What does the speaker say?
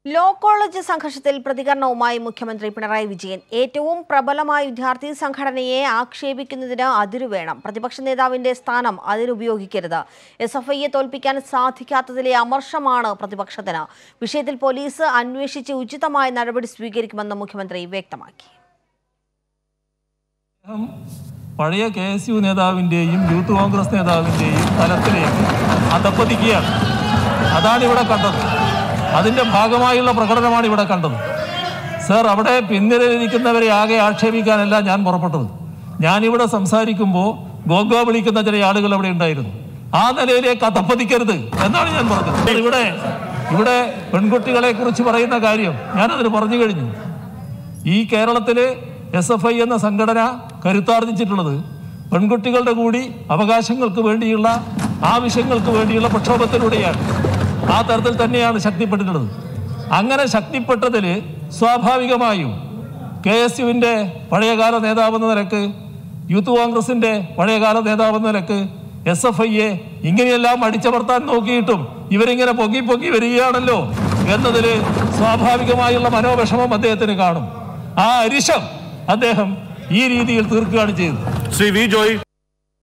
law college സംഘർഷത്തിൽ പ്രതികരണവുമായി മുഖ്യമന്ത്രി പിണറായി വിജയൻ ഏറ്റവും പ്രബലമായ വിദ്യാർത്ഥി സംഘടനയെ ആക്ഷേപിക്കുന്നതിന് അതിരു വേണം പ്രതിപക്ഷ നേതാവിന്റെ സ്ഥാനം അതിനുപയോഗിക്കരുത് എസ് എഫ് ഐയെ തോൽപ്പിക്കാൻ സാധിക്കാത്തതിലെ അമർഷമാണ് പ്രതിപക്ഷത്തിന് വിഷയത്തിൽ പോലീസ് അന്വേഷിച്ച് ഉചിതമായ നടപടി സ്വീകരിക്കുമെന്ന് മുഖ്യമന്ത്രി വ്യക്തമാക്കി അദ്ദേഹം പഴയ കെ എസ് യു നേതാവിൻ്റെയും യൂത്ത് കോൺഗ്രസ് നേതാവിൻ്റെയും തലത്തിലേക്ക് അധപ്പതിക്കുകയാണ് അതാണ് ഇവിടെ കണ്ടത് അതിൻ്റെ ഭാഗമായുള്ള പ്രകടനമാണ് ഇവിടെ കണ്ടത് സർ അവിടെ പിന്നിലിരിക്കുന്നവരെ ആകെ ആക്ഷേപിക്കാനല്ല ഞാൻ പുറപ്പെട്ടത് ഞാനിവിടെ സംസാരിക്കുമ്പോൾ ഗോഗോ വിളിക്കുന്ന ചില ആളുകൾ അവിടെ ഉണ്ടായിരുന്നു ആ നിലയിലേക്ക് അധപ്പതിക്കരുത് എന്നാണ് ഞാൻ പറഞ്ഞത് ഇവിടെ ഇവിടെ പെൺകുട്ടികളെ കുറിച്ച് പറയുന്ന കാര്യം ഞാനതിന് പറഞ്ഞു കഴിഞ്ഞു ഈ കേരളത്തില് എസ് എഫ് ഐ എന്ന സംഘടന കരുത്താർജിച്ചിട്ടുള്ളത് പെൺകുട്ടികളുടെ കൂടി അവകാശങ്ങൾക്ക് വേണ്ടിയുള്ള ആവശ്യങ്ങൾക്ക് വേണ്ടിയുള്ള പ്രക്ഷോഭത്തിലൂടെയാണ് ആ തരത്തിൽ തന്നെയാണ് ശക്തിപ്പെട്ടിട്ടുള്ളത് അങ്ങനെ ശക്തിപ്പെട്ടതിൽ സ്വാഭാവികമായും കെ എസ് യുവിൻ്റെ പഴയകാല നേതാവെന്ന നിലക്ക് യൂത്ത് കോൺഗ്രസിൻ്റെ പഴയകാല നേതാവെന്ന നിലക്ക് എസ് എഫ് ഐയെ ഇങ്ങനെയെല്ലാം അടിച്ചമർത്താൻ നോക്കിയിട്ടും ഇവരിങ്ങനെ പൊങ്ങി പൊങ്ങി വരികയാണല്ലോ എന്നതിൽ സ്വാഭാവികമായുള്ള മനോവിഷമം അദ്ദേഹത്തിന് കാണും ആ അരിശം അദ്ദേഹം ഈ രീതിയിൽ തീർക്കുകയാണ് ചെയ്തത് ശ്രീ വി ജോയ്